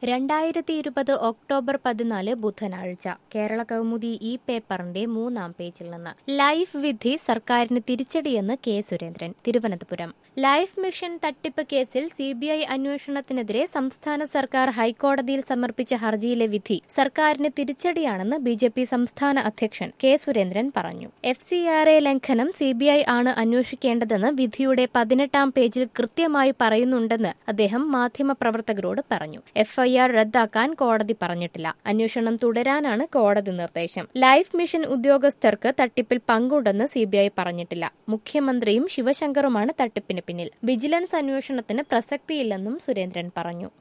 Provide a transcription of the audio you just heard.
രണ്ടായിരത്തി ഇരുപത് ഒക്ടോബർ പതിനാല് ബുധനാഴ്ച കേരള കൗമുദി ഈ പേപ്പറിന്റെ മൂന്നാം പേജിൽ നിന്ന് ലൈഫ് വിധി സർക്കാരിന് തിരിച്ചടിയെന്ന് K Surendran Thiruvananthapuram life mission തട്ടിപ്പ് കേസിൽ സിബിഐ അന്വേഷണത്തിനെതിരെ സംസ്ഥാന സർക്കാർ ഹൈക്കോടതിയിൽ സമർപ്പിച്ച ഹർജിയിലെ വിധി സർക്കാരിന് തിരിച്ചടിയാണെന്ന് ബി ജെ പി സംസ്ഥാന അധ്യക്ഷൻ കെ സുരേന്ദ്രൻ പറഞ്ഞു എഫ് സി ആർ എ ലംഘനം സിബിഐ ആണ് അന്വേഷിക്കേണ്ടതെന്ന് വിധിയുടെ പതിനെട്ടാം പേജിൽ കൃത്യമായി പറയുന്നുണ്ടെന്ന് അദ്ദേഹം മാധ്യമപ്രവർത്തകരോട് പറഞ്ഞു എഫ്ഐആർ റദ്ദാക്കാൻ കോടതി പറഞ്ഞിട്ടില്ല അന്വേഷണം തുടരാനാണ് കോടതി നിർദ്ദേശം ലൈഫ് മിഷൻ ഉദ്യോഗസ്ഥർക്ക് തട്ടിപ്പിൽ പങ്കുണ്ടെന്ന് സിബിഐ പറഞ്ഞിട്ടില്ല മുഖ്യമന്ത്രിയും ശിവശങ്കറുമാണ് തട്ടിപ്പിന് പിന്നിൽ വിജിലൻസ് അന്വേഷണത്തിന് പ്രസക്തിയില്ലെന്നും സുരേന്ദ്രൻ പറഞ്ഞു